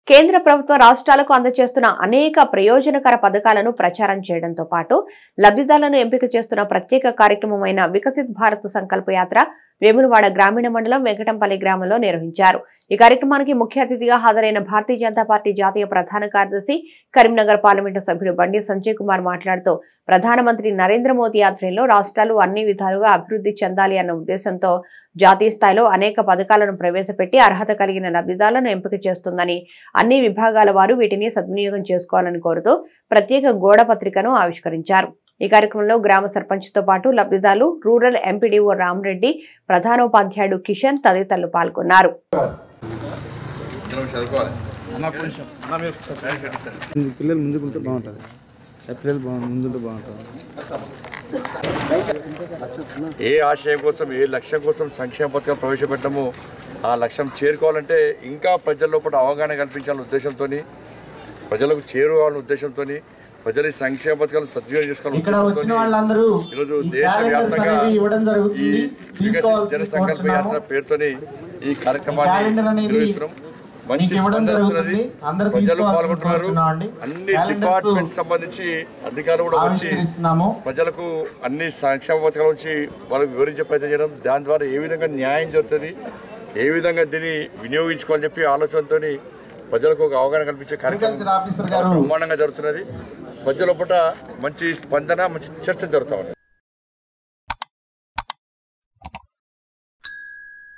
కేంద్ర ప్రభుత్వ రాష్ట్రాలకు అందజేస్తున్న అనేక ప్రయోజనకర పథకాలను ప్రచారం చేయడంతో పాటు లబ్ధిదారులను ఎంపిక చేస్తున్న ప్రత్యేక కార్యక్రమమైన వికసిత్ భారత్ సంకల్ప యాత్ర వేములవాడ గ్రామీణ మండలం వెంకటంపల్లి గ్రామంలో నిర్వహించారు ఈ కార్యక్రమానికి ముఖ్య అతిథిగా హాజరైన భారతీయ జనతా పార్టీ జాతీయ ప్రధాన కార్యదర్శి కరీంనగర్ పార్లమెంటు సభ్యుడు బండి సంజయ్ కుమార్ మాట్లాడుతూ ప్రధానమంత్రి నరేంద్ర మోదీ ఆధ్వర్యంలో రాష్ట్రాలు అన్ని విధాలుగా అభివృద్ధి చెందాలి అన్న ఉద్దేశంతో జాతీయ స్థాయిలో అనేక పథకాలను ప్రవేశపెట్టి అర్హత కలిగిన లబ్ధిదారులను ఎంపిక చేస్తుందని అన్ని విభాగాల వారు వీటిని సద్వినియోగం చేసుకోవాలని కోరుతూ ప్రత్యేక గోడ పత్రికను ఆవిష్కరించారు ఈ కార్యక్రమంలో గ్రామ సర్పంచ్తో పాటు లబ్ధిదారులు రూరల్ ఎంపీడీఓ రామరెడ్డి ప్రధానోపాధ్యాయుడు కిషన్ తదితరులు పాల్గొన్నారు మనం చదువుకోవాలి ముందు పిల్లలు ముందుకుంటే బాగుంటుంది పిల్లలు బాగు ముందుంటే బాగుంటుంది ఏ ఆశయం కోసం ఏ లక్ష్యం కోసం సంక్షేమ పథకం ప్రవేశపెట్టడము ఆ లక్ష్యం చేరుకోవాలంటే ఇంకా ప్రజల లోపల అవగాహన కల్పించాలనే ఉద్దేశంతో ప్రజలకు చేరుకోవాలనే ఉద్దేశంతో ప్రజల ఈ సంక్షేమ పథకాలు సద్వినియోగం చేసుకోవాలనే ఇక్కడ వచ్చిన ఉద్దేశంతోని వాళ్ళందరూ ఈరోజు ఈ దేశవ్యాప్తంగా క్యాలెండర్స్ అనేవి ఇవ్వడం ఈ జరుగుతుంది వికసిత్ తీసుకోవాల్సి జన సంకల్ప యాత్ర కోరుచున్నాము. పేరుతోని ఈ ఈ కార్యక్రమాన్ని క్యాలెండర్ అనేది నిర్వహిస్తున్నాం మంచి మీకు ఇవ్వడం స్పందన వస్తున్నది జరుగుతుంది. అందరూ ప్రజలు తీసుకోవాల్సి పాల్గొంటున్నారు కోరుచున్నామండి. అన్ని క్యాలెండర్స్ డిపార్ట్మెంట్ సంబంధించి అధికారులు కూడా వచ్చి ఆవిష్కరిస్తున్నాము ప్రజలకు అన్ని సంక్షేమ పథకాల నుంచి వాళ్ళకు వివరించే ప్రయత్నం చేయడం దాని ద్వారా ఏ విధంగా న్యాయం జరుగుతుంది ఏ విధంగా దీన్ని వినియోగించుకోవాలని చెప్పి ఆలోచనతో ప్రజలకు ఒక అవగాహన కల్పించే కార్యక్రమం అగ్రికల్చర్ ఆఫీసర్ గారు బ్రహ్మాండంగా జరుగుతున్నది ప్రజల పూట మంచి స్పందన మంచి చర్చ జరుగుతూ ఉంది